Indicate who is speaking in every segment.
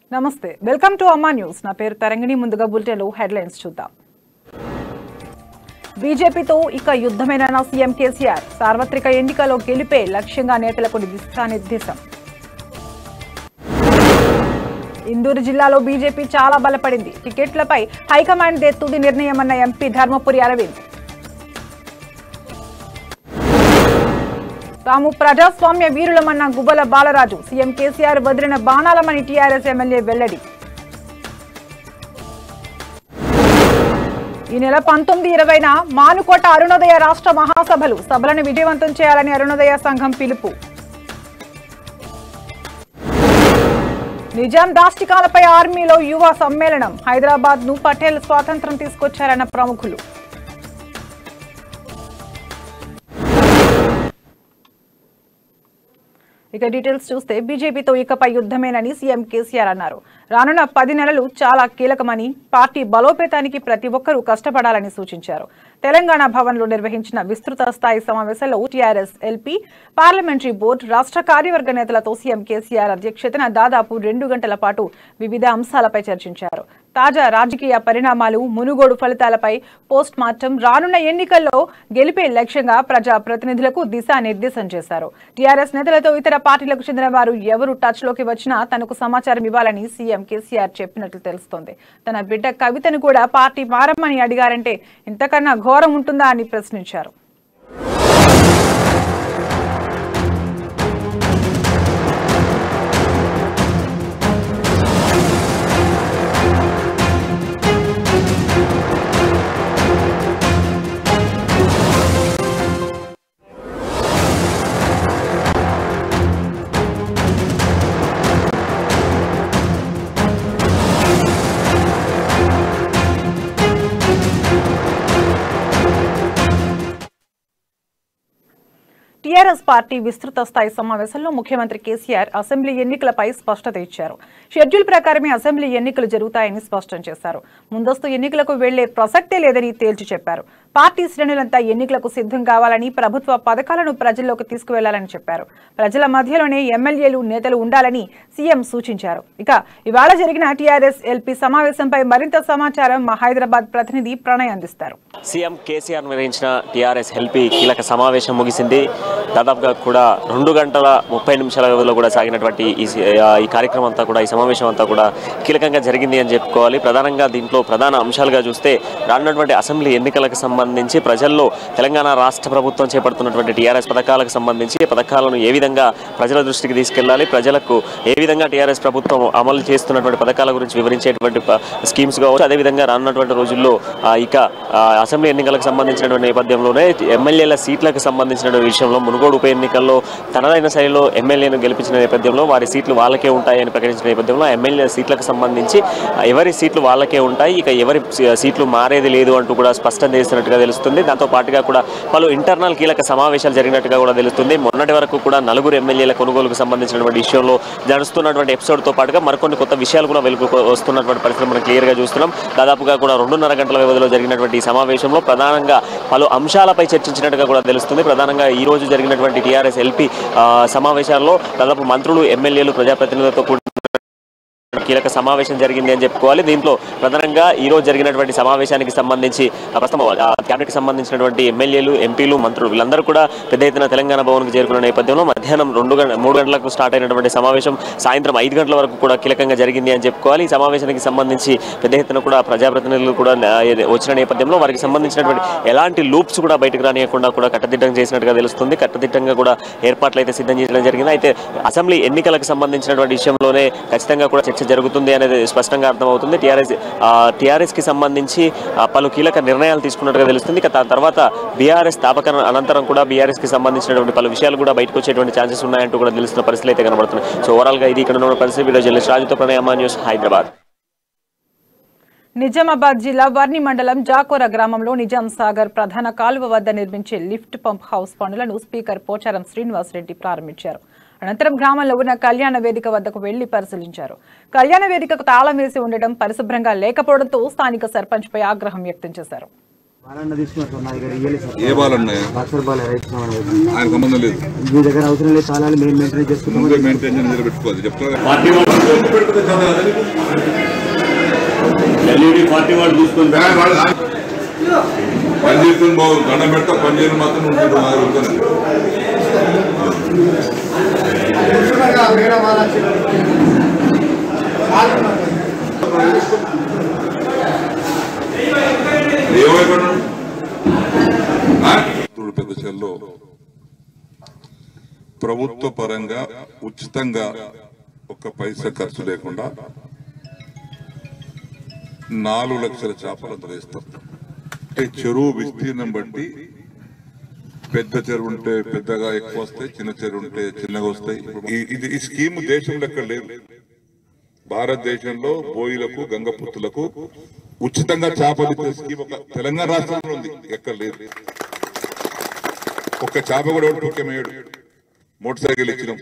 Speaker 1: నమస్తే welcome to అమ్మా news నా పేరు తరంగిణి ముందుగా బులెటిన్లో హెడ్లైన్స్ చూద్దాం బీజేపీతో ఇక యుద్ధమేనన్న సీఎం కేసీఆర్ సార్వత్రిక ఎన్నికలో గెలిపే లక్ష్యంగా నేతలకు దిశానిర్దేశం ఇందూరు జిల్లాలో బీజేపీ చాలా బలపడింది టికెట్లపై హైకమాండ్ దే తుది నిర్ణయమన్న ఎంపీ ధర్మపురి అరవింద్ తాము ప్రజాస్వామ్య వీరులమన్న గుబ్బల బాలరాజు సీఎం కేసీఆర్ వదిలిన బాణాలమని టీఆర్ఎస్ ఎమ్మెల్యే వెల్లడి ఈ నెల పంతొమ్మిది ఇరవైన మానుకోట అరుణోదయ రాష్ట్ర మహాసభలు సభలను విజయవంతం చేయాలని అరుణోదయ సంఘం పిలుపు నిజాం దాష్టికాలపై ఆర్మీలో యువ సమ్మేళనం హైదరాబాద్ ను పటేల్ స్వాతంత్రం తీసుకొచ్చారన్న ప్రముఖులు ఇక డీటెయిల్స్ చూస్తే బీజేపీతో ఇకపై యుద్ధమేనని సీఎం కేసీఆర్ అన్నారు రానున్న పది నెలలు చాలా కీలకమని పార్టీ బలోపేతానికి ప్రతి ఒక్కరూ కష్టపడాలని సూచించారు తెలంగాణ భవన్లో నిర్వహించిన విస్తృత స్థాయి సమావేశంలో టీఆర్ఎస్ ఎల్పీ పార్లమెంటరీ బోర్డు రాష్ట్ర కార్యవర్గ నేతలతో సీఎం కేసీఆర్ అధ్యక్షతన దాదాపు రెండు గంటల పాటు వివిధ అంశాలపై చర్చించారు తాజా రాజకీయ పరిణామాలు మునుగోడు ఫలితాలపై పోస్ట్ మార్టం రానున్న ఎన్నికల్లో గెలిపే లక్ష్యంగా ప్రజా ప్రతినిధులకు దిశానిర్దేశం చేశారు టీఆర్ఎస్ నేతలతో ఇతర పార్టీలకు చెందిన వారు ఎవరు టచ్ లోకి వచ్చినా తనకు సమాచారం ఇవ్వాలని సీఎం కేసీఆర్ చెప్పినట్లు తెలుస్తోంది తన బిడ్డ కవితను కూడా పార్టీ మారమ్మని అడిగారంటే ఇంతకన్నా ఘోరం ఉంటుందా అని ప్రశ్నించారు టీఆర్ఎస్ పార్టీ విస్తృత స్థాయి సమావేశంలో ముఖ్యమంత్రి కేసీఆర్ అసెంబ్లీ ఎన్నికలపై స్పష్టత ఇచ్చారు షెడ్యూల్ ప్రకారమే అసెంబ్లీ ఎన్నికలు జరుగుతాయని స్పష్టం చేశారు ముందస్తు ఎన్నికలకు వెళ్లే ప్రసక్తే లేదని తేల్చి చెప్పారు పార్టీ శ్రేణులంతా ఎన్నికలకు సిద్ధం కావాలని ప్రభుత్వ పథకాలను ప్రజల్లోకి తీసుకువెళ్లాలని చెప్పారు ప్రజల మధ్యలోనే ఎమ్మెల్యేలు నేతలు ఉండాలని సీఎం సూచించారు ఇక ఇవాళ జరిగిన టీఆర్ఎస్ ఎల్పీ సమావేశంపై మరింత సమాచారం మా హైదరాబాద్ ప్రతినిధి ప్రణయ్ అందిస్తారు
Speaker 2: సీఎం కేసీఆర్ నిర్వహించిన టీఆర్ఎస్ హెల్పీ కీలక సమావేశం ముగిసింది దాదాపుగా కూడా రెండు గంటల ముప్పై నిమిషాల వ్యవధిలో కూడా సాగినటువంటి ఈ సి- ఆ, ఈ కార్యక్రమం అంతా కూడా ఈ సమావేశం అంతా కూడా కీలకంగా జరిగింది అని చెప్పుకోవాలి ప్రధానంగా దీంట్లో ప్రధాన అంశాలుగా చూస్తే రానున్నటువంటి అసెంబ్లీ ఎన్నికలకు సంబంధించి ప్రజల్లో తెలంగాణ రాష్ట్ర ప్రభుత్వం చేపడుతున్నటువంటి టీఆర్ఎస్ పథకాలకు సంబంధించి ఈ పథకాలను ఏ విధంగా ప్రజల దృష్టికి తీసుకెళ్లాలి ప్రజలకు ఏ విధంగా టీఆర్ఎస్ ప్రభుత్వం అమలు చేస్తున్నటువంటి పథకాల గురించి వివరించేటువంటి ప- స్కీమ్స్ కావచ్చు అదేవిధంగా రానున్నటువంటి రోజుల్లో ఆ, ఇక ఆ, అసెంబ్లీ ఎన్నికలకు సంబంధించినటువంటి నేపథ్యంలోనే ఎమ్మెల్యేల సీట్లకు సంబంధించిన విషయంలో మునుగోడు ఉప ఎన్నికల్లో తనదైన శైలిలో ఎమ్మెల్యేను గెలిపించిన నేపథ్యంలో వారి సీట్లు వాళ్ళకే ఉంటాయని ప్రకటించిన నేపథ్యంలో ఆ ఎమ్మెల్యే సీట్లకు సంబంధించి ఆ, ఎవరి సీట్లు వాళ్ళకే ఉంటాయి ఇక ఎవరి సీ- సీట్లు మారేది లేదు అంటూ కూడా స్పష్టం చేసినట్టుగా తెలుస్తుంది దాంతో పాటుగా కూడా పలు ఇంటర్నల్ కీలక సమావేశాలు జరిగినట్టుగా కూడా తెలుస్తుంది మొన్నటి వరకు కూడా నలుగురు ఎమ్మెల్యేల కొనుగోలుకు సంబంధించినటువంటి విషయంలో నడుస్తున్నటువంటి ఎపిసోడ్తో పాటుగా మరికొన్ని కొత్త విషయాలు కూడా వెలుగు వస్తున్నటువంటి పరిస్థితి మనం క్లియర్గా చూస్తున్నాం దాదాపుగా కూడా రెండున్నర గంటల వ్యవధిలో జరిగినటువంటి ఈ సమావేశంలో ప్రధానంగా పలు అంశాలపై చర్చించినట్టుగా కూడా తెలుస్తుంది ప్రధానంగా ఈ రోజు జరిగినటువంటి టీఆర్ఎస్ ఎల్పీ సమావేశాల్లో దాదాపు మంత్రులు ఎమ్మెల్యేలు ప్రజాప్రతినిధులతో కూడా కీలక సమావేశం జరిగింది అని చెప్పుకోవాలి దీంట్లో ప్రధానంగా ఈ రోజు జరిగినటువంటి సమావేశానికి సంబంధించి ఆ, ప్రస్తుతం క్యాబినెట్ సంబంధించినటువంటి ఎమ్మెల్యేలు ఎంపీలు మంత్రులు వీళ్ళందరూ కూడా పెద్ద ఎత్తున తెలంగాణ భవన్కు చేరుకున్న నేపథ్యంలో మధ్యాహ్నం రెండు గంట మూడు గంటలకు స్టార్ట్ అయినటువంటి సమావేశం సాయంత్రం ఐదు గంటల వరకు కూడా కీలకంగా జరిగింది అని చెప్పుకోవాలి ఈ సమావేశానికి సంబంధించి పెద్ద ఎత్తున కూడా ప్రజాప్రతినిధులు కూడా ఆ, ఏ- వచ్చిన నేపథ్యంలో వారికి సంబంధించినటువంటి ఎలాంటి లూప్స్ కూడా బయటకు రానియకుండా కూడా కట్టదిట్టం చేసినట్టుగా తెలుస్తుంది కట్టదిట్టంగా కూడా ఏర్పాట్లు అయితే సిద్ధం చేయడం జరిగింది అయితే అసెంబ్లీ ఎన్నికలకు సంబంధించినటువంటి విషయంలోనే ఖచ్చితంగా కూడా చర్చ జరుగుతుంది అనేది స్పష్టంగా అర్థమవుతుంది టీఆర్ఎస్ టీఆర్ఎస్ కి సంబంధించి ఆ, పలు కీలక నిర్ణయాలు తీసుకున్నట్టుగా తెలుస్తుంది ఇక దాని తర్వాత బీఆర్ఎస్ స్థాపక అనంతరం కూడా బీఆర్ఎస్ కి సంబంధించినటువంటి పలు విషయాలు కూడా బయటకు వచ్చేటువంటి ఛాన్సెస్ ఉన్నాయంటూ కూడా తెలుస్తున్న పరిస్థితులు అయితే కనబడుతున్నాయి సో ఓవరాల్ గా ఇది ఇక్కడ ఉన్న పరిస్థితి వీడియో జర్నలిస్ట్ రాజుతో ప్రణయమా న్యూస్ హైదరాబాద్
Speaker 1: నిజామాబాద్ జిల్లా వర్ని మండలం జాకోర గ్రామంలో నిజాం సాగర్ ప్రధాన కాలువ వద్ద నిర్మించే లిఫ్ట్ పంప్ హౌస్ పనులను స్పీకర్ పోచారం శ్రీనివాసరెడ్డి ప్రారంభించారు అనంతరం గ్రామంలో ఉన్న కళ్యాణ వేదిక వద్దకు వెళ్లి పరిశీలించారు కళ్యాణ వేదికకు తాళం వేసి ఉండటం పరిశుభ్రంగా లేకపోవడంతో స్థానిక సర్పంచ్పై ఆగ్రహం వ్యక్తం చేశారు
Speaker 3: బాలన్న తీసుకున్నారు నా దగ్గర ఇయ్యలేదు సార్
Speaker 4: ఏ బాలన్నా
Speaker 3: బాక్సర్ బాల్ రైతు
Speaker 4: ఆయన సంబంధం లేదు
Speaker 3: మీ దగ్గర అవసరం లేదు తాళాలు మేము మెయింటైన్ చేసుకుంటాం
Speaker 4: ముందే మెయింటైన్ చేసి నిలబెట్టుకోవాలి చెప్తారా
Speaker 5: ఎల్ఈడి పార్టీ వాళ్ళు చూసుకుంటే
Speaker 4: పని చేసుకుని బాగుంది దండం పెడతా పని చేయడం మాత్రం ఉంటుంది నా దగ్గర ఉంటుంది. ఏమైపోయినాడు ఆ? చూడు పెద్ద చెల్లో ప్రభుత్వ పరంగా ఉచితంగా ఒక్క పైసా ఖర్చు లేకుండా నాలుగు లక్షల చేపలు అందులో వేస్తాం అంటే చెరువు విస్తీర్ణం బట్టి పెద్ద చెరువు ఉంటే పెద్దగా ఎక్కువ వస్తాయి చిన్న చెరువు ఉంటే చిన్నగా వస్తాయి ఈ- ఇది ఈ స్కీమ్ దేశంలో ఎక్కడ లేదు భారతదేశంలో బోయిలకు గంగపుత్తులకు ఉచితంగా చేపలు ఇచ్చే స్కీమ్ ఒక తెలంగాణ రాష్ట్రంలో ఉంది ఎక్కడ లేదు ఒక్క చేప కూడా ఒకటి ముఖ్యమయ్యాడు మోటార్ సైకిల్ ఇచ్చినాం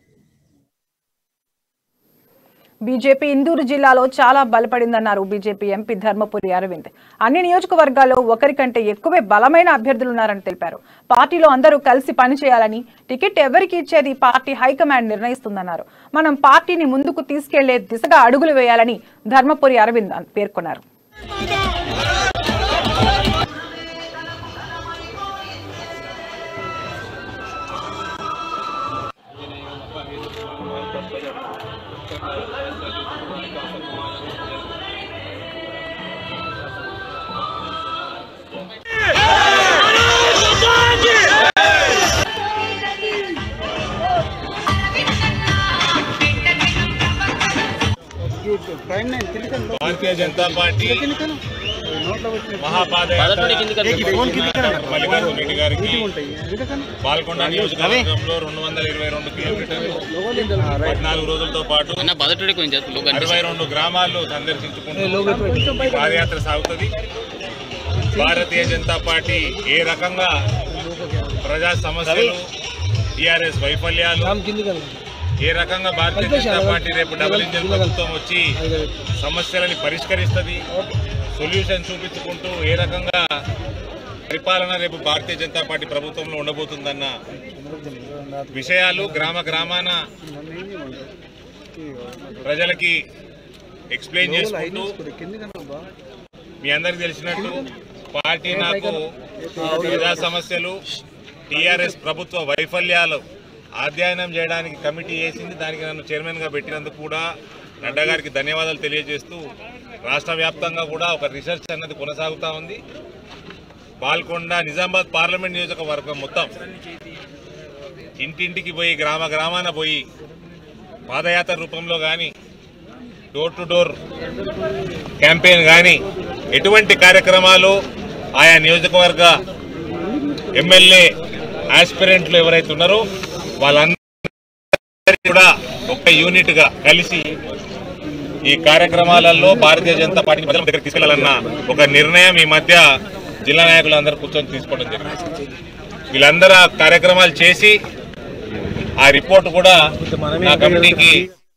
Speaker 1: బీజేపీ ఇందూరు జిల్లాలో చాలా బలపడిందన్నారు బీజేపీ ఎంపీ ధర్మపురి అరవింద్ అన్ని నియోజకవర్గాల్లో ఒకరికంటే ఎక్కువే బలమైన అభ్యర్థులున్నారని తెలిపారు పార్టీలో అందరూ కలిసి పనిచేయాలని టికెట్ ఎవరికి ఇచ్చేది పార్టీ హైకమాండ్ నిర్ణయిస్తుందన్నారు మనం పార్టీని ముందుకు తీసుకెళ్లే దిశగా అడుగులు వేయాలని ధర్మపురి అరవింద్ అన్- పేర్కొన్నారు
Speaker 6: భారతీయ జనతా పార్టీ మహాపాదయాత్ర మల్లికార్జున రెడ్డి గారికి పాల్గొండ నియోజకవర్గంలో రెండు వందల ఇరవై రెండు కిలోమీటర్లు పద్నాలుగు రోజులతో పాటు అరవై రెండు గ్రామాల్లో సందర్శించుకుంటూ ఈ పాదయాత్ర సాగుతుంది భారతీయ జనతా పార్టీ ఏ రకంగా ప్రజా సమస్యలు టిఆర్ఎస్ వైఫల్యాలు ఏ రకంగా భారతీయ జనతా పార్టీ రేపు డబుల్ ఇంజిన్ ప్రభుత్వం వచ్చి సమస్యలని పరిష్కరిస్తుంది సొల్యూషన్ చూపించుకుంటూ ఏ రకంగా పరిపాలన రేపు భారతీయ జనతా పార్టీ ప్రభుత్వంలో ఉండబోతుందన్న విషయాలు గ్రామ గ్రామాన ప్రజలకి ఎక్స్ప్లెయిన్ చేసుకుంటూ మీ అందరికి తెలిసినట్టు పార్టీ నాకు ప్రజా సమస్యలు టీఆర్ఎస్ ప్రభుత్వ వైఫల్యాలు అధ్యయనం చేయడానికి కమిటీ వేసింది దానికి నన్ను చైర్మన్ గా పెట్టినందుకు కూడా నడ్డా గారికి ధన్యవాదాలు తెలియజేస్తూ రాష్ట్ర వ్యాప్తంగా కూడా ఒక రీసెర్చ్ అన్నది కొనసాగుతా ఉంది బాల్కొండ నిజామాబాద్ పార్లమెంట్ నియోజకవర్గం మొత్తం ఇంటింటికి పోయి గ్రామ గ్రామాన పోయి పాదయాత్ర రూపంలో కానీ డోర్ టు డోర్ క్యాంపెయిన్ కానీ ఎటువంటి కార్యక్రమాలు ఆయా నియోజకవర్గ ఎమ్మెల్యే ఆస్పిరెంట్లు ఎవరైతే ఉన్నారో వాళ్ళందరూ కూడా ఒక యూనిట్ గా కలిసి ఈ కార్యక్రమాలలో భారతీయ జనతా పార్టీ ప్రజల దగ్గర తీసుకెళ్లాలన్న ఒక నిర్ణయం ఈ మధ్య జిల్లా నాయకులు అందరూ కూర్చొని తీసుకోవడం జరిగింది వీళ్ళందరూ ఆ కార్యక్రమాలు చేసి ఆ రిపోర్ట్ కూడా నా కమిటీకి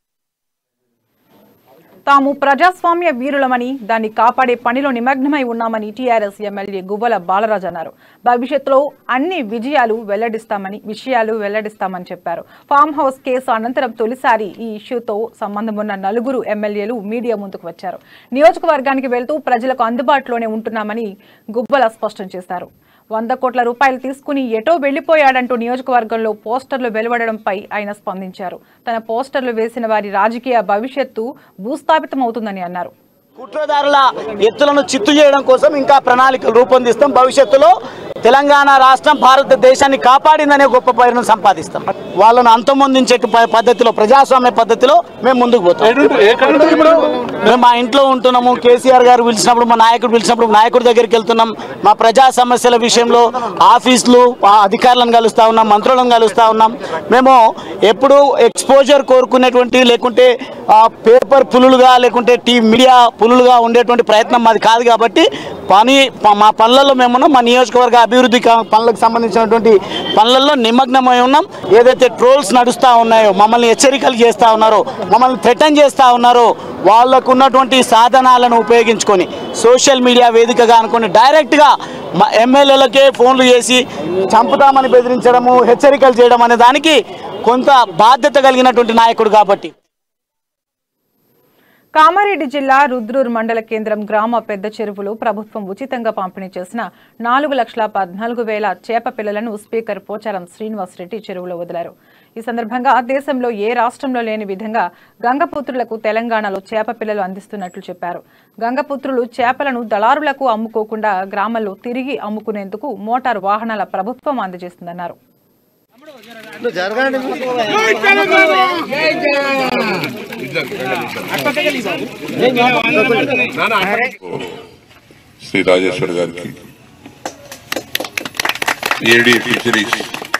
Speaker 1: తాము ప్రజాస్వామ్య వీరులమని దాన్ని కాపాడే పనిలో నిమగ్నమై ఉన్నామని టీఆర్ఎస్ ఎమ్మెల్యే గువ్వల బాలరాజు అన్నారు భవిష్యత్తులో అన్ని విజయాలు వెల్లడిస్తామని విషయాలు వెల్లడిస్తామని చెప్పారు ఫామ్ హౌస్ కేసు అనంతరం తొలిసారి ఈ ఇష్యూతో సంబంధం ఉన్న నలుగురు ఎమ్మెల్యేలు మీడియా ముందుకు వచ్చారు నియోజకవర్గానికి వెళ్తూ ప్రజలకు అందుబాటులోనే ఉంటున్నామని గువ్వల స్పష్టం చేశారు వంద కోట్ల రూపాయలు తీసుకుని ఎటో వెళ్లిపోయాడంటూ నియోజకవర్గంలో పోస్టర్లు వెలువడడంపై ఆయన స్పందించారు తన పోస్టర్లు వేసిన వారి రాజకీయ భవిష్యత్తు భూస్థాపితమవుతుందని అన్నారు
Speaker 7: కుట్రదారుల ఎత్తులను చిత్తు చేయడం కోసం ఇంకా ప్రణాళికలు రూపొందిస్తాం భవిష్యత్తులో తెలంగాణ రాష్ట్రం భారతదేశాన్ని కాపాడిందనే గొప్ప పేరును సంపాదిస్తాం వాళ్ళను అంతమొందించే ప- పద్ధతిలో ప్రజాస్వామ్య పద్ధతిలో మేము ముందుకు పోతాం మేము మా ఇంట్లో ఉంటున్నాము కేసీఆర్ గారు పిలిచినప్పుడు మా నాయకుడు పిలిచినప్పుడు నాయకుడి దగ్గరికి వెళ్తున్నాం మా ప్రజా సమస్యల విషయంలో ఆఫీసులు ఆ అధికారులను కలుస్తా ఉన్నాం మంత్రులను కలుస్తా ఉన్నాం మేము ఎప్పుడు ఎక్స్పోజర్ కోరుకునేటువంటి లేకుంటే ఆ, పేపర్ పులులుగా లేకుంటే టీ మీడియా పులులుగా ఉండేటువంటి ప్రయత్నం మాది కాదు కాబట్టి పని ప- మా పనులలో మేమున్నాం మా నియోజకవర్గ అభివృద్ధి కా- పనులకు సంబంధించినటువంటి పనులలో నిమగ్నమై ఉన్నాం ఏదైతే ట్రోల్స్ నడుస్తూ ఉన్నాయో మమ్మల్ని హెచ్చరికలు చేస్తూ ఉన్నారో మమ్మల్ని థ్రెటన్ చేస్తూ ఉన్నారో వాళ్ళకు ఉన్నటువంటి సాధనాలను ఉపయోగించుకొని సోషల్ మీడియా వేదికగా అనుకుని డైరెక్ట్గా ఎమ్మెల్యేలకే ఫోన్లు చేసి చంపుతామని బెదిరించడము హెచ్చరికలు చేయడం అనే దానికి కొంత బాధ్యత కలిగినటువంటి నాయకుడు కాబట్టి
Speaker 1: కామారెడ్డి జిల్లా రుద్రూర్ మండల కేంద్రం గ్రామ పెద్ద చెరువులు ప్రభుత్వం ఉచితంగా పంపిణీ చేసిన నాలుగు లక్షల పద్నాలుగు వేల చేప పిల్లలను స్పీకర్ పోచారం శ్రీనివాసరెడ్డి చెరువులో వదిలారు ఈ సందర్భంగా దేశంలో ఏ రాష్ట్రంలో లేని విధంగా గంగపుత్రులకు తెలంగాణలో చేప పిల్లలు అందిస్తున్నట్లు చెప్పారు గంగపుత్రులు చేపలను దళారులకు అమ్ముకోకుండా గ్రామాల్లో తిరిగి అమ్ముకునేందుకు మోటారు వాహనాల ప్రభుత్వం అందజేస్తుందన్నారు
Speaker 4: శ్రీ రాజేశ్వర్ గారికి ఏడి ఫిషరీస్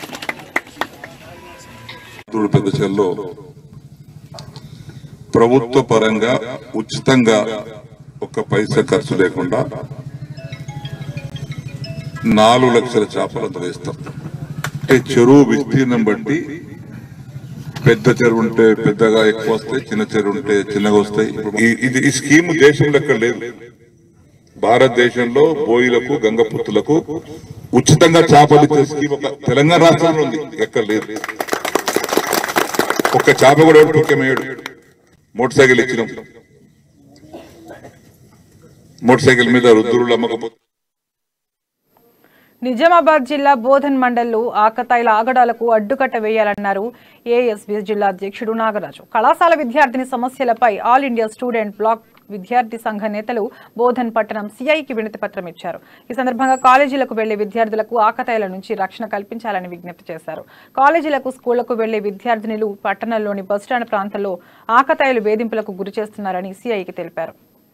Speaker 4: పెద్ద చెల్లో ప్రభుత్వ పరంగా ఉచితంగా ఒక్క పైసా ఖర్చు లేకుండా నాలుగు లక్షల చేపలు వేస్తాం అంటే చెరువు విస్తీర్ణం బట్టి పెద్ద చెరువు ఉంటే పెద్దగా ఎక్కువ వస్తాయి చిన్న చెరువు ఉంటే చిన్నగా వస్తాయి ఈ- ఇది ఈ స్కీమ్ దేశంలో ఎక్కడ లేదు భారతదేశంలో బోయిలకు గంగపుత్తులకు ఉచితంగా చేపలు ఇచ్చే స్కీమ్ ఒక తెలంగాణ రాష్ట్రంలో ఉంది ఎక్కడ లేదు ఒక్క చేప కూడా ఎవరు ముఖ్యమయ్యాడు మోటార్ సైకిల్ ఇచ్చినాం మోటార్ సైకిల్ మీద రుద్దురులు అమ్మకపోతే
Speaker 1: నిజామాబాద్ జిల్లా బోధన్ మండల్లో ఆకతాయిల ఆగడాలకు అడ్డుకట్ట వేయాలన్నారు ఏఎస్బీ జిల్లా అధ్యక్షుడు నాగరాజు కళాశాల విద్యార్థిని సమస్యలపై ఆల్ ఇండియా స్టూడెంట్ బ్లాక్ విద్యార్థి సంఘ నేతలు బోధన్ పట్టణం సిఐకి వినతి పత్రం ఇచ్చారు ఈ సందర్భంగా కాలేజీలకు వెళ్లే విద్యార్థులకు ఆకతాయిల నుంచి రక్షణ కల్పించాలని విజ్ఞప్తి చేశారు కాలేజీలకు స్కూళ్లకు వెళ్లే విద్యార్థినులు పట్టణంలోని బస్టాండ్ ప్రాంతంలో ఆకతాయిలు వేధింపులకు గురి చేస్తున్నారని సిఐకి తెలిపారు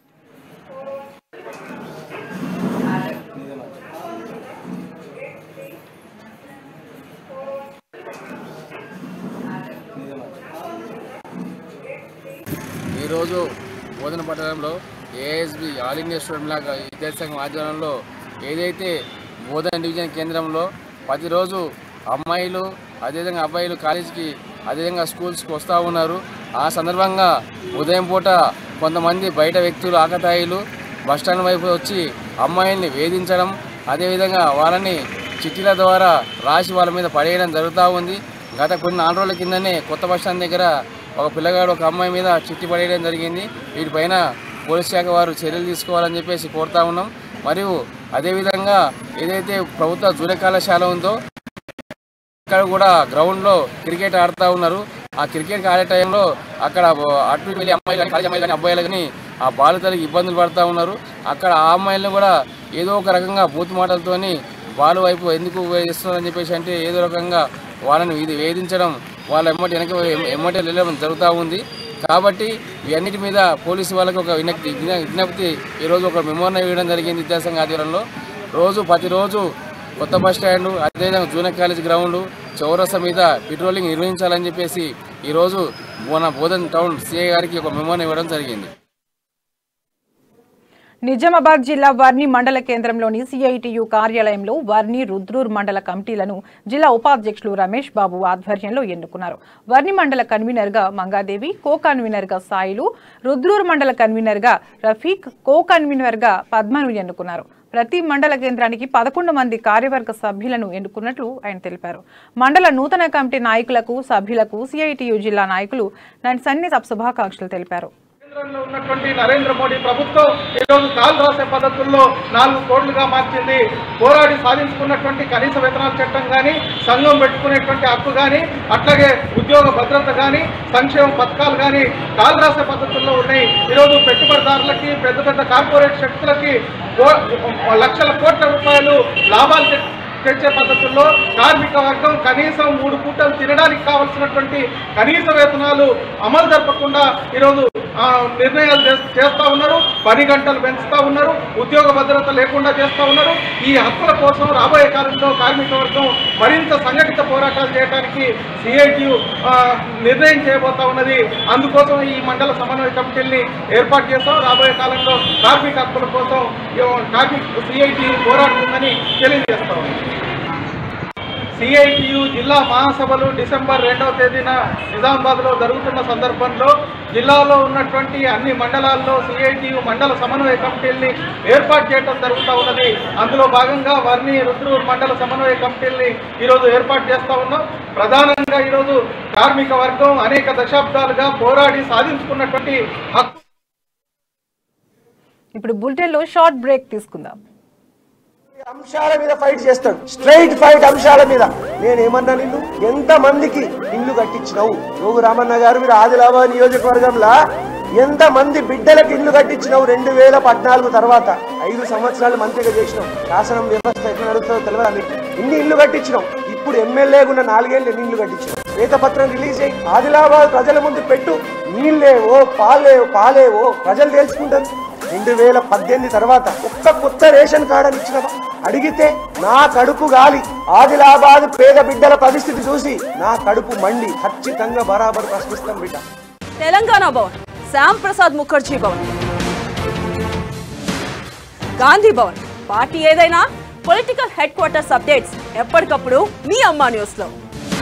Speaker 5: ఈరోజు బోధన పట్టణంలో ఏఎస్బి ఆల్ ఇండియా స్టూడెంట్ లాగా విద్యార్థి సంఘం ఆధ్వర్యంలో ఏదైతే బోధన డివిజన్ కేంద్రంలో ప్రతిరోజు అమ్మాయిలు అదేవిధంగా అబ్బాయిలు కాలేజీకి అదేవిధంగా స్కూల్స్కి వస్తూ ఉన్నారు ఆ సందర్భంగా ఉదయం పూట కొంతమంది బయట వ్యక్తులు ఆకతాయిలు బస్టాండ్ వైపు వచ్చి అమ్మాయిల్ని వేధించడం అదేవిధంగా వాళ్ళని చిట్టీల ద్వారా రాసి వాళ్ళ మీద పడేయడం జరుగుతూ ఉంది గత కొన్ని నాలుగు రోజుల కిందనే కొత్త బస్టాండ్ దగ్గర ఒక పిల్లగాడు ఒక అమ్మాయి మీద చిట్టి పడేయడం జరిగింది వీటిపైన పోలీస్ శాఖ వారు చర్యలు తీసుకోవాలని చెప్పేసి కోరుతా ఉన్నాం మరియు అదేవిధంగా ఏదైతే ప్రభుత్వ జూనియర్ కళాశాల ఉందో ఇక్కడ కూడా గ్రౌండ్లో క్రికెట్ ఆడుతూ ఉన్నారు ఆ క్రికెట్ ఆడే టైంలో అక్కడ అటు ఇటు వెళ్ళి అమ్మాయిలు కానీ కాలేజ్ అమ్మాయిలు కానీ అబ్బాయిలు కానీ ఆ బాలికలకి ఇబ్బందులు పడుతూ ఉన్నారు అక్కడ ఆ అమ్మాయిలను కూడా ఏదో ఒక రకంగా బూత్ మాటలతోని బాలు వైపు ఎందుకు వేస్తున్నారని చెప్పేసి అంటే ఏదో రకంగా వాళ్ళని ఇది వేధించడం వాళ్ళ ఎమ్మటి వెనక ఎమ్మటి వెళ్ళడం జరుగుతూ ఉంది కాబట్టి ఇవన్నిటి మీద పోలీసు వాళ్ళకి ఒక విజ్ఞప్తి విజ్ఞప్తి ఈరోజు ఒక మెమోరం ఇవ్వడం జరిగింది విద్యాసంఘ ఆధ్వర్యంలో రోజు ప్రతిరోజు కొత్త బస్ స్టాండ్ అదేవిధంగా జూనియర్ కాలేజ్ గ్రౌండ్ చౌరస్తా మీద పెట్రోలింగ్ నిర్వహించాలని చెప్పేసి ఈరోజు మన బోధన్ టౌన్ సిఐ గారికి ఒక మెమోని ఇవ్వడం జరిగింది
Speaker 1: నిజామాబాద్ జిల్లా వర్ని మండల కేంద్రంలోని సిఐటియు కార్యాలయంలో వర్ని రుద్రూర్ మండల కమిటీలను జిల్లా ఉపాధ్యక్షులు రమేష్ బాబు ఆధ్వర్యంలో ఎన్నుకున్నారు వర్ని మండల కన్వీనర్ గా మంగాదేవి కో కన్వీనర్ గా సాయిలు రుద్రూర్ మండల కన్వీనర్ గా రఫీక్ కో కన్వీనర్ గా పద్మను ఎన్నుకున్నారు ప్రతి మండల కేంద్రానికి పదకొండు మంది కార్యవర్గ సభ్యులను ఎన్నుకున్నట్లు ఆయన తెలిపారు మండల నూతన కమిటీ నాయకులకు సభ్యులకు సిఐటియు జిల్లా నాయకులు నాటి సన్ని శుభాకాంక్షలు తెలిపారు
Speaker 8: కేంద్రంలో ఉన్నటువంటి నరేంద్ర మోడీ ప్రభుత్వం ఈరోజు కాలు రాసే పద్ధతుల్లో నాలుగు కోట్లుగా మార్చింది పోరాడి సాధించుకున్నటువంటి కనీస వేతనాల చట్టం కానీ సంఘం పెట్టుకునేటువంటి హక్కు కానీ అట్లాగే ఉద్యోగ భద్రత కానీ సంక్షేమ పథకాలు కానీ కాలు రాసే పద్ధతుల్లో ఉన్నాయి ఈరోజు పెట్టుబడిదారులకి పెద్ద పెద్ద కార్పొరేట్ శక్తులకి కో- లక్షల కోట్ల రూపాయలు లాభాలు తె- తెచ్చే పద్ధతుల్లో కార్మిక వర్గం కనీసం మూడు పూటలు తినడానికి కావలసినటువంటి కనీస వేతనాలు అమలు జరపకుండా ఈరోజు ఆ, నిర్ణయాలు చేస్- చేస్తా ఉన్నారు పని గంటలు పెంచుతా ఉన్నారు ఉద్యోగ భద్రత లేకుండా చేస్తా ఉన్నారు ఈ హక్కుల కోసం రాబోయే కాలంలో కార్మిక వర్గం మరింత సంఘటిత పోరాటాలు చేయడానికి సిఐటియు నిర్ణయం చేయబోతా ఉన్నది అందుకోసం ఈ మండల సమన్వయ కమిటీల్ని ఏర్పాటు చేస్తాం రాబోయే కాలంలో కార్మిక హక్కుల కోసం ఈ కార్మిక సిఐటి పోరాడుతుందని తెలియజేస్తా ఉన్నాం సిఐటియు జిల్లా మహాసభలు డిసెంబర్ రెండవ తేదీన నిజామాబాద్లో జరుగుతున్న సందర్భంలో జిల్లాలో ఉన్నటువంటి అన్ని మండలాల్లో సిఐటియు మండల సమన్వయ కమిటీల్ని ఏర్పాటు చేయడం జరుగుతూ ఉన్నది అందులో భాగంగా వర్ణి రుద్రూర్ మండల సమన్వయ కమిటీల్ని ఈరోజు ఏర్పాటు చేస్తూ ఉన్నాం ప్రధానంగా ఈరోజు కార్మిక వర్గం అనేక దశాబ్దాలుగా పోరాడి సాధించుకున్నటువంటి హక్కు
Speaker 1: ఇప్పుడు బులెటిన్లో షార్ట్ బ్రేక్ తీసుకుందాం
Speaker 9: అంశాల మీద ఫైట్ చేస్తాడు స్ట్రైట్ ఫైట్ అంశాల మీద నేను ఏమన్నా నిన్ను ఎంత మందికి ఇల్లు కట్టించినావు నువ్వు రామన్న గారు మీరు ఆదిలాబాద్ నియోజకవర్గంలో ఎంత మంది బిడ్డలకు ఇల్లు కట్టించినావు రెండు వేల పద్నాలుగు తర్వాత ఐదు సంవత్సరాలు మంత్రిగా చేసినావు శాసనం వ్యవస్థ ఎట్లా నడుస్తుందో తెలియదా మీకు ఇన్ని ఇల్లు కట్టించినావు ఇప్పుడు ఎమ్మెల్యేగా ఉన్న నాలుగేళ్ళు ఎన్ని ఇల్లు కట్టించినావు శ్వేతపత్రం రిలీజ్ అయ్యి ఆదిలాబాద్ ప్రజల ముందు పెట్టు నీళ్ళేవో పాలేవో పాలేవో ప్రజలు తెలుసుకుంటారు రెండు వేల పద్దెనిమిది తర్వాత ఒక్క కొత్త రేషన్ కార్డు అని ఇచ్చినవా అడిగితే నా కడుపు గాలి ఆదిలాబాద్ పేద బిడ్డల పరిస్థితి చూసి నా కడుపు మండి ఖచ్చితంగా బరాబర్ ప్రశ్నిస్తాం బిడ్డ
Speaker 10: తెలంగాణ భవన్ శ్యామ్ ప్రసాద్ ముఖర్జీ భవన్ గాంధీ భవన్ పార్టీ ఏదైనా పొలిటికల్ హెడ్ క్వార్టర్స్ అప్డేట్స్ ఎప్పటికప్పుడు మీ అమ్మా న్యూస్ లో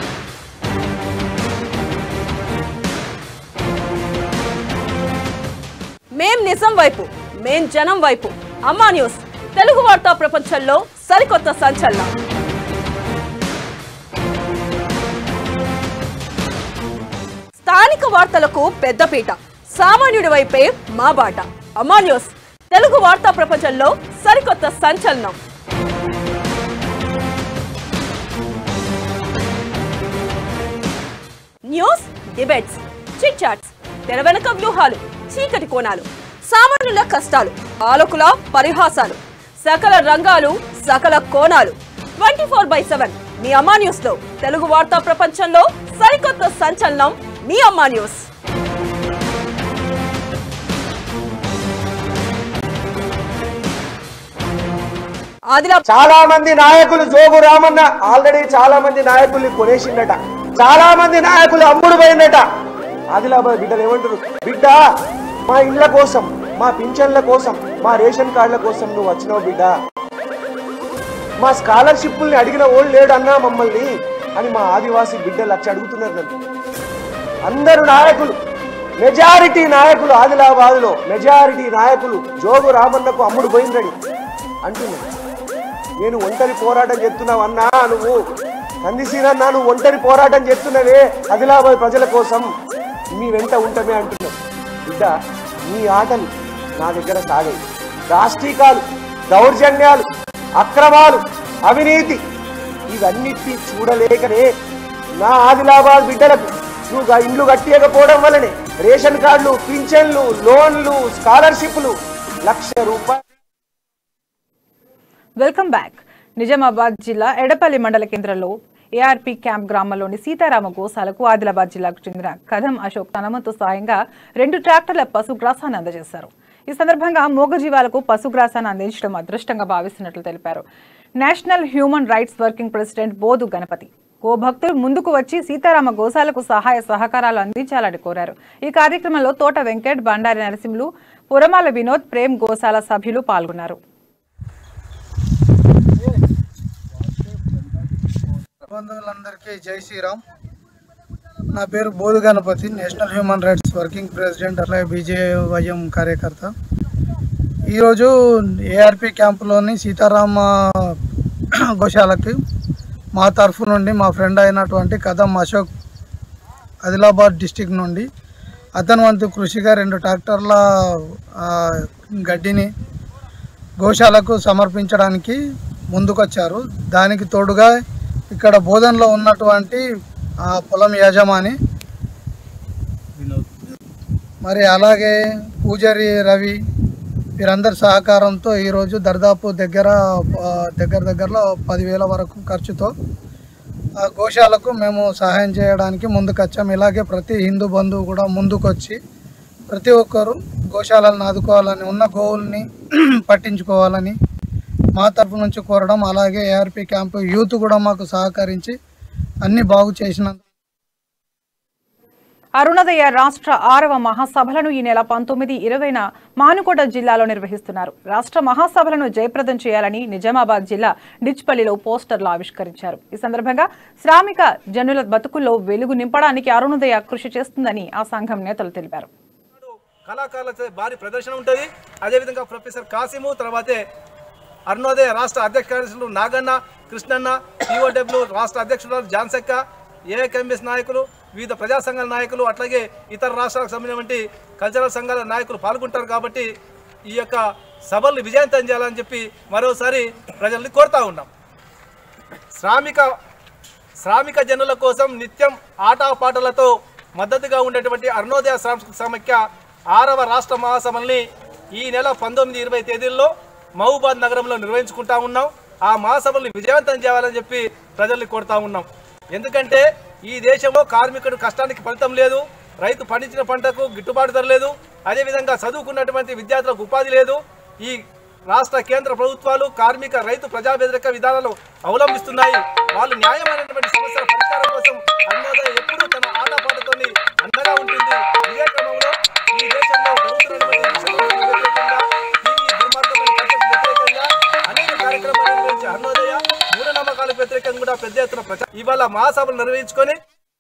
Speaker 10: మేం నిజం వైపు మేం జనం వైపు అమ్మా న్యూస్ తెలుగు వార్తా ప్రపంచంలో సరికొత్త సంచలనం స్థానిక వార్తలకు పెద్దపీట సామాన్యుడి వైపే మా బాట అమ్మా న్యూస్ తెలుగు వార్తా ప్రపంచంలో సరికొత్త సంచలనం న్యూస్ డిబేట్స్ చిట్ చాట్స్ తెర వెనక వ్యూహాలు చీకటి కోణాలు సామాన్యుల కష్టాలు పాలకుల పరిహాసాలు సకల రంగాలు సకల కోణాలు twenty four by seven Mee Amma news లో తెలుగు వార్తా ప్రపంచంలో సరికొత్త సంచలనం మీ అమ్మా న్యూస్ ఆదిలాబాద్
Speaker 9: చాలా మంది నాయకులు జోగు రామన్న ఆల్రెడీ చాలా మంది నాయకుల్ని కొనేసిండట చాలా మంది నాయకులు అమ్ముడు పోయిందట ఆదిలాబాద్ బిడ్డలు ఏమంటారు బిడ్డ మా ఇళ్ళ కోసం మా పింఛన్ల కోసం మా రేషన్ కార్డుల కోసం నువ్వు వచ్చినావు బిడ్డ మా స్కాలర్షిప్ని అడిగిన ఓళ్ళు లేడు అన్నా మమ్మల్ని అని మా ఆదివాసీ బిడ్డలు వచ్చి అడుగుతున్నారు నన్ను అందరు నాయకులు మెజారిటీ నాయకులు ఆదిలాబాద్లో మెజారిటీ నాయకులు జోగు రామన్నకు అమ్ముడు పోయిందని అంటున్నారు నేను ఒంటరి పోరాటం చేస్తున్నావు అన్నా నువ్వు కందిసీనన్నా నువ్వు ఒంటరి పోరాటం చేస్తున్నవే ఆదిలాబాద్ ప్రజల కోసం మీ వెంట ఉంటమే అంటున్నావు బిడ్డ నీ ఆటలు నా దగ్గర సాగాయి దాష్టీకాలు దౌర్జన్యాలు అక్రమాలు అవినీతి ఇవన్నిటినీ చూడలేకనే నా ఆదిలాబాద్ బిడ్డలకు నువ్వు గా- ఇండ్లు కట్టియకపోవడం వల్లనే రేషన్ కార్డులు పింఛన్లు లోన్లు స్కాలర్షిప్లు లక్ష రూపాయలు
Speaker 1: వెల్కమ్ బ్యాక్ నిజామాబాద్ జిల్లా ఎడపల్లి మండల కేంద్రంలో ఏఆర్పీ క్యాంప్ గ్రామంలోని సీతారామ గోశాలకు ఆదిలాబాద్ జిల్లాకు చెందిన కథం అశోక్ తన వంతు సాయంగా రెండు ట్రాక్టర్ల పశుగ్రాసాన్ని అందజేశారు ఈ సందర్భంగా మూగజీవాలకు పశుగ్రాసాన్ని అందించడం అదృష్టంగా భావిస్తున్నట్లు తెలిపారు national human rights working president Bodhu Ganapathi గోభక్తులు ముందుకు వచ్చి సీతారామ గోశాలకు సహాయ సహకారాలు అందించాలని కోరారు ఈ కార్యక్రమంలో తోట వెంకట్ బండారి నరసింహులు పురమాల వినోద్ ప్రేమ్ గోశాల సభ్యులు పాల్గొన్నారు
Speaker 11: బంధువులందరికీ జై శ్రీరామ్ నా పేరు Bodhu Ganapathi national human rights working president అలాగే బీజేవైఎం కార్యకర్త ఈరోజు ఏఆర్పి క్యాంపులోని సీతారామ గోశాలకి మా తరఫు నుండి మా ఫ్రెండ్ అయినటువంటి కదం అశోక్ ఆదిలాబాద్ డిస్టిక్ నుండి అతని వంతు కృషిగా రెండు ట్రాక్టర్ల ఆ, గడ్డిని గోశాలకు సమర్పించడానికి ముందుకొచ్చారు దానికి తోడుగా ఇక్కడ బోధనలో ఉన్నటువంటి ఆ పొలం యజమాని మరి అలాగే పూజారి రవి వీరందరి సహకారంతో ఈరోజు దర్దాపు దగ్గర ఆ, దగ్గర దగ్గరలో పదివేల వరకు ఖర్చుతో ఆ గోశాలకు మేము సహాయం చేయడానికి ముందుకొచ్చాము ఇలాగే ప్రతి హిందూ బంధువు కూడా ముందుకొచ్చి ప్రతి ఒక్కరూ గోశాలను ఆదుకోవాలని ఉన్న గోవుల్ని పట్టించుకోవాలని మా తరపు నుంచి కోరడం అలాగే ఏఆర్పి క్యాంపు యూత్ కూడా మాకు సహకరించి అన్ని బాగు చేసినందుకు
Speaker 1: అరుణోదయ రాష్ట్ర ఆరవ మహాసభలను ఈ నెల పంతొమ్మిది ఇరవైన మానుకోట జిల్లాలో నిర్వహిస్తున్నారు రాష్ట్ర మహాసభలను జయప్రదం చేయాలని నిజామాబాద్ జిల్లా డిచ్పల్లిలో పోస్టర్లు ఆవిష్కరించారు ఈ సందర్భంగా శ్రామిక జనుల బతుకుల్లో వెలుగు నింపడానికి అరుణోదయ కృషి చేస్తుందని ఆ సంఘం నేతలు తెలిపారు
Speaker 12: కళాకారుల చే- భారీ ప్రదర్శన ఉంటుంది అదేవిధంగా ప్రొఫెసర్ కాసిము తర్వాతే అరుణోదయ రాష్ట్ర అధ్యక్ష కార్యదర్శులు నాగన్న కృష్ణన్న పిఓడబ్ల్యూ రాష్ట్ర అధ్యక్షుడు జాన్సెక్క ఏఐకెంఎస్ నాయకులు వివిధ ప్రజా సంఘాల నాయకులు అట్లాగే ఇతర రాష్ట్రాలకు సంబంధించిన కల్చరల్ సంఘాల నాయకులు పాల్గొంటారు కాబట్టి ఈ యొక్క సభల్ని విజయవంతం చేయాలని చెప్పి మరోసారి ప్రజల్ని కోరుతా ఉన్నాం శ్రామిక శ్రామిక జనుల కోసం నిత్యం ఆటపాటలతో మద్దతుగా ఉండేటువంటి అరుణోదయ సాంస్కృతిక సమైక్య ఆరవ రాష్ట్ర మహాసభల్ని ఈ నెల పంతొమ్మిది ఇరవై తేదీల్లో మహబూబాద్ నగరంలో నిర్వహించుకుంటా ఉన్నాం ఆ మహాసభల్ని విజయవంతం చేయాలని చెప్పి ప్రజల్ని కోరుతా ఉన్నాం ఎందుకంటే ఈ దేశంలో కార్మికుడు కష్టానికి ఫలితం లేదు రైతు పండించిన పంటకు గిట్టుబాటు ధర లేదు అదేవిధంగా చదువుకున్నటువంటి విద్యార్థులకు ఉపాధి లేదు ఈ రాష్ట్ర కేంద్ర ప్రభుత్వాలు కార్మిక రైతు ప్రజా వ్యతిరేక విధానాలు అవలంబిస్తున్నాయి వాళ్ళు న్యాయమైనటువంటి సమస్యల పరిష్కారం కోసం అరుణోదయ ఎప్పుడూ తన ఆటపాటతోని అండగా ఉంటుంది ఇదే క్రమంలో ఈ దేశంలో జరుగుతున్నటువంటి విషయాలకు వ్యతిరేకంగా ఈ దుర్మార్గమైన కల్చర్కు వ్యతిరేకంగా అనేక కార్యక్రమాలు నిర్వహించి అరుణోదయ మూఢనమ్మకాలకు వ్యతిరేకంగా కూడా పెద్ద ఎత్తున ప్రచారం ఇవాళ మహాసభలు నిర్వహించుకొని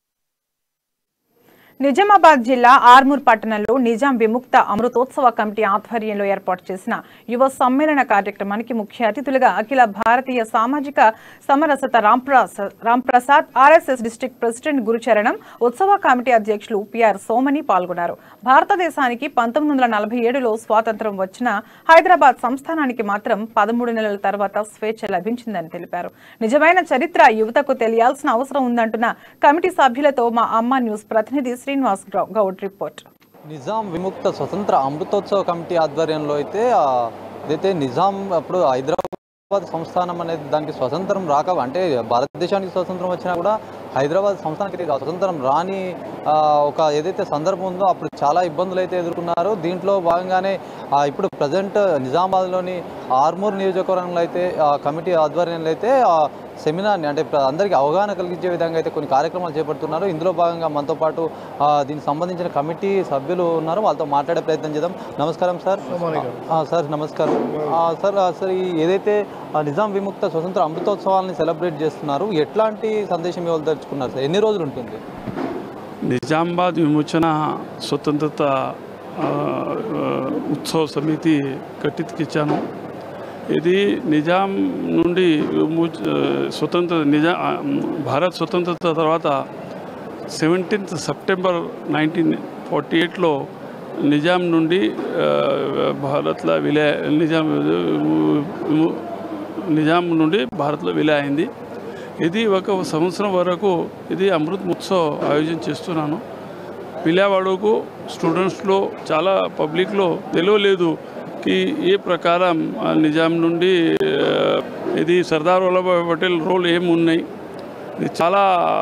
Speaker 1: నిజామాబాద్ జిల్లా ఆర్మూర్ పట్టణంలో నిజాం విముక్త అమృతోత్సవ కమిటీ ఆధ్వర్యంలో ఏర్పాటు చేసిన యువ సమ్మేళన కార్యక్రమానికి ముఖ్య అతిథులుగా అఖిల భారతీయ సామాజిక సమరసత రాంప్రసా- రాంప్రసాద్ ఆర్ఎస్ఎస్ డిస్టిక్ ప్రెసిడెంట్ గురుచరణం ఉత్సవ కమిటీ అధ్యక్షులు పిఆర్ సోమని పాల్గొన్నారు భారతదేశానికి పంతొమ్మిది వందల నలభై ఏడులో స్వాతంత్రం వచ్చిన హైదరాబాద్ సంస్థానానికి మాత్రం పదమూడు నెలల తర్వాత స్వేచ్ఛ లభించిందని తెలిపారు నిజమైన చరిత్ర యువతకు తెలియాల్సిన అవసరం ఉందంటున్న కమిటీ సభ్యులతో మా అమ్మ న్యూస్ ప్రతినిధి శ్రీనివాస్ గౌ- గౌడ్ రిపోర్ట్
Speaker 13: నిజాం విముక్త స్వతంత్ర అమృతోత్సవ కమిటీ ఆధ్వర్యంలో అయితే ఆ, ఏదైతే నిజాం అప్పుడు హైదరాబాద్ సంస్థానం అనేది దానికి స్వతంత్రం రాక అంటే భారతదేశానికి స్వతంత్రం వచ్చినా కూడా హైదరాబాద్ సంస్థానానికి స్వతంత్రం రాని ఆ, ఒక ఏదైతే సందర్భం ఉందో అప్పుడు చాలా ఇబ్బందులు అయితే ఎదుర్కొన్నారు దీంట్లో భాగంగానే ఆ, ఇప్పుడు ప్రజెంట్ నిజామాబాద్లోని ఆర్మూర్ నియోజకవర్గంలో అయితే ఆ కమిటీ ఆధ్వర్యంలో అయితే ఆ సెమినార్ని అంటే ప్ర- అందరికీ అవగాహన కలిగించే విధంగా అయితే కొన్ని కార్యక్రమాలు చేపడుతున్నారు ఇందులో భాగంగా మనతో పాటు ఆ, దీనికి సంబంధించిన కమిటీ సభ్యులు ఉన్నారు వాళ్ళతో మాట్లాడే ప్రయత్నం చేద్దాం నమస్కారం సార్ ఆ, సార్ నమస్కారం ఆ, సార్ ఆ, సార్ ఈ ఏదైతే ఆ, నిజాం విముక్త స్వతంత్ర అమృతోత్సవాలని సెలబ్రేట్ చేస్తున్నారు ఎట్లాంటి సందేశం ఇవ్వదలుచుకున్నారు సార్ ఎన్ని రోజులు ఉంటుంది
Speaker 14: నిజామాబాద్ విమోచన స్వతంత్రత ఆ, ఆ, ఉత్సవ సమితి కట్టించాను ఇది నిజాం నుండి విమోచ స్వతంత్ర నిజా ఆ, భారత్ స్వతంత్రత తర్వాత సెవెంటీన్త్ సెప్టెంబర్ నైన్టీన్ ఫార్టీ ఎయిట్లో నిజాం నుండి ఆ, భారత్లో విలయ నిజాం విము- నిజాం నుండి భారత్లో విలయ అయింది ఇది ఒక సంవత్సరం వరకు ఇది అమృత్ మహోత్సవ్ ఆయోజన చేస్తున్నాను పిల్లవాడుకు స్టూడెంట్స్లో చాలా పబ్లిక్లో తెలియలేదు కి ఏ ప్రకారం ఆ, నిజాం నుండి ఆ, ఇది సర్దార్ వల్లభాయ్ పటేల్ రోల్ ఏమి ఉన్నాయి ఇది చాలా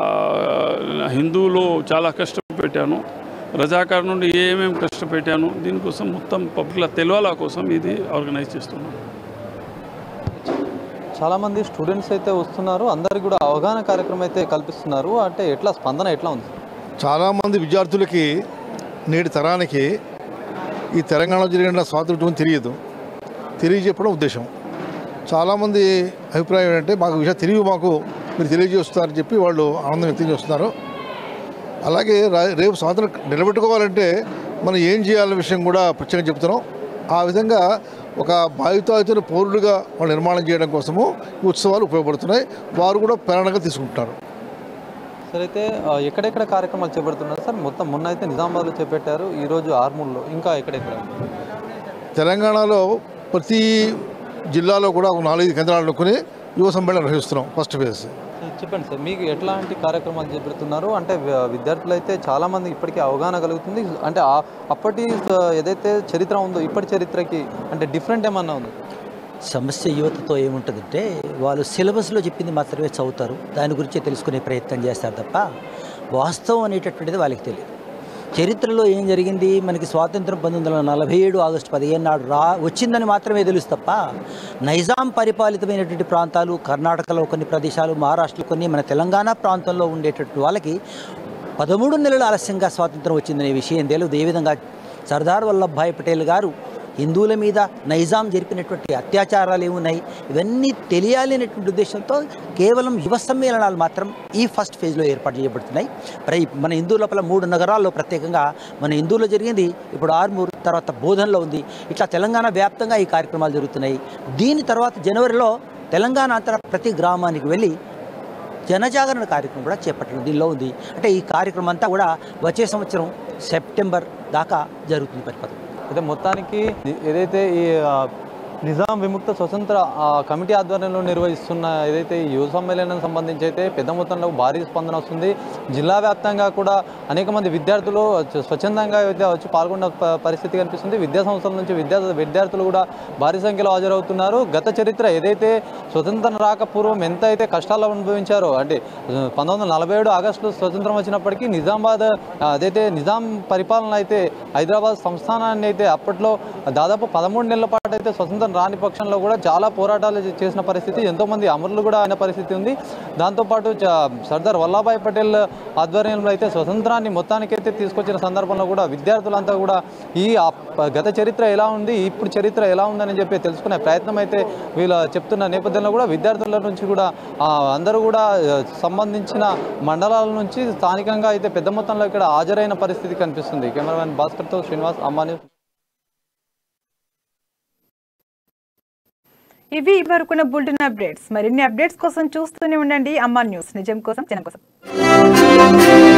Speaker 14: ఆ, హిందువులు చాలా కష్టపెట్టాను రజాకార్ నుండి ఏమేమి కష్టపెట్టాను దీనికోసం మొత్తం పబ్లిక్ తెలియాల కోసం ఇది ఆర్గనైజ్ చేస్తున్నాను
Speaker 13: చాలామంది స్టూడెంట్స్ అయితే వస్తున్నారు అందరికి కూడా అవగాహన కార్యక్రమం అయితే కల్పిస్తున్నారు అంటే ఎట్లా స్పందన ఎట్లా ఉంది
Speaker 15: చాలామంది విద్యార్థులకి నేటి తరానికి ఈ తెలంగాణలో జరిగిన స్వాతంత్రం తెలియదు తెలియజెప్పడం ఉద్దేశం చాలామంది అభిప్రాయం ఏంటంటే మాకు విషయం తెలివి మాకు మీరు తెలియజేస్తారని చెప్పి వాళ్ళు ఆనందం వ్యక్తం చేస్తున్నారు అలాగే రా- రేపు స్వాతంత్రం నిలబెట్టుకోవాలంటే మనం ఏం చేయాలనే విషయం కూడా ప్రత్యేకంగా చెప్తున్నాం ఆ విధంగా ఒక బాధితాయుతున్న పౌరులుగా వాళ్ళు నిర్మాణం చేయడం కోసము ఈ ఉత్సవాలు ఉపయోగపడుతున్నాయి వారు కూడా ప్రేరణగా తీసుకుంటున్నారు
Speaker 13: సార్ అయితే ఆ, ఎక్కడెక్కడ కార్యక్రమాలు చేపడుతున్నారు సార్ మొత్తం మొన్న అయితే నిజామాబాద్లో చేపట్టారు ఈరోజు ఆర్మూర్లో ఇంకా ఎక్కడెక్కడ
Speaker 15: తెలంగాణలో ప్రతి జిల్లాలో కూడా ఒక నాలుగైదు కేంద్రాలు అనుకుని యువ సమ్మేళనం నిర్వహిస్తున్నాం ఫస్ట్ ఫేజ్
Speaker 13: సార్, చెప్పండి సార్ మీకు ఎట్లాంటి కార్యక్రమాలు చేపడుతున్నారు అంటే వి- విద్యార్థులు అయితే చాలామంది ఇప్పటికీ అవగాహన కలుగుతుంది అంటే ఆ- అప్పటి ఆ, ఏదైతే చరిత్ర ఉందో ఇప్పటి చరిత్రకి అంటే డిఫరెంట్ ఏమన్నా ఉంది
Speaker 16: సమస్య యువతతో ఏముంటుందంటే వాళ్ళు సిలబస్లో చెప్పింది మాత్రమే చదువుతారు దాని గురించే తెలుసుకునే ప్రయత్నం చేస్తారు తప్ప వాస్తవం అనేటటువంటిది వాళ్ళకి తెలియదు చరిత్రలో ఏం జరిగింది మనకి స్వాతంత్రం పంతొమ్మిది వందల నలభై ఏడు ఆగస్టు పదిహేను నాడు రా వచ్చిందని మాత్రమే తెలుసు తప్ప నైజాం పరిపాలితమైనటువంటి ప్రాంతాలు కర్ణాటకలో కొన్ని ప్రదేశాలు మహారాష్ట్రలో కొన్ని మన తెలంగాణ ప్రాంతంలో ఉండేటటువంటి వాళ్ళకి పదమూడు నెలలు ఆలస్యంగా స్వాతంత్రం వచ్చిందనే విషయం తెలియదు ఏ విధంగా సర్దార్ వల్లభాయ్ పటేల్ గారు హిందువుల మీద నైజాం జరిపినటువంటి అత్యాచారాలు ఏమున్నాయి ఇవన్నీ తెలియాలి అనేటువంటి ఉద్దేశంతో కేవలం యువ సమ్మేళనాలు మాత్రం ఈ ఫస్ట్ ఫేజ్లో ఏర్పాటు చేయబడుతున్నాయి మరి మన హిందూ లోపల మూడు నగరాల్లో ప్రత్యేకంగా మన హిందువులో జరిగింది ఇప్పుడు ఆర్మూర్ తర్వాత బోధనలో ఉంది ఇట్లా తెలంగాణ వ్యాప్తంగా ఈ కార్యక్రమాలు జరుగుతున్నాయి దీని తర్వాత జనవరిలో తెలంగాణ అంతటా ప్రతి గ్రామానికి వెళ్ళి జనజాగరణ కార్యక్రమం కూడా చేపట్టడం దీనిలో ఉంది అంటే ఈ కార్యక్రమం అంతా కూడా వచ్చే సంవత్సరం సెప్టెంబర్ దాకా జరుగుతుంది పరిపథం
Speaker 13: అయితే మొత్తానికి ఏదైతే ఈ ఆ, నిజాం విముక్త స్వతంత్ర ఆ, కమిటీ ఆధ్వర్యంలో నిర్వహిస్తున్న ఏదైతే ఈ యువ సమ్మేళనం సంబంధించి అయితే పెద్ద మొత్తంలో భారీ స్పందన వస్తుంది జిల్లా వ్యాప్తంగా కూడా అనేక మంది విద్యార్థులు స్వ- స్వచ్ఛందంగా అయితే వచ్చి పాల్గొన్న ప- పరిస్థితి కనిపిస్తుంది విద్యా సంస్థల నుంచి విద్యా విద్యార్థులు కూడా భారీ సంఖ్యలో హాజరవుతున్నారు గత చరిత్ర ఏదైతే స్వతంత్రం రాక పూర్వం ఎంత అయితే కష్టాలు అనుభవించారో అంటే పంతొమ్మిది వందల నలభై ఏడు ఆగస్టులో స్వతంత్రం వచ్చినప్పటికీ నిజామాబాద్ ఆ, అదైతే నిజాం పరిపాలన అయితే హైదరాబాద్ సంస్థానాన్ని అయితే అప్పట్లో దాదాపు పదమూడు నెలల పాటు అయితే స్వతంత్రం రాని పక్షంలో కూడా చాలా పోరాటాలు చే- చేసిన పరిస్థితి ఎంతోమంది అమరులు కూడా అయిన పరిస్థితి ఉంది దాంతోపాటు చ- సర్దార్ వల్లభాయ్ పటేల్ ఆధ్వర్యంలో అయితే స్వతంత్రాన్ని మొత్తానికైతే తీసుకొచ్చిన సందర్భంలో కూడా విద్యార్థులంతా కూడా ఈ ఆ ప- గత చరిత్ర ఎలా ఉంది ఇప్పుడు చరిత్ర ఎలా ఉందని చెప్పి తెలుసుకునే ప్రయత్నం అయితే వీళ్ళు చెప్తున్న నేపథ్యంలో కూడా విద్యార్థుల నుంచి కూడా ఆ, అందరూ కూడా ఆ, సంబంధించిన మండలాల నుంచి స్థానికంగా అయితే పెద్ద మొత్తంలో ఇక్కడ హాజరైన పరిస్థితి కనిపిస్తుంది కెమెరామెన్ భాస్కర్తో శ్రీనివాస్ అమ్మాని
Speaker 1: ఇవి వరకున్న బులెటిన్ అప్డేట్స్ మరిన్ని అప్డేట్స్ కోసం చూస్తూనే ఉండండి అమ్మా న్యూస్ నిజం కోసం జనం కోసం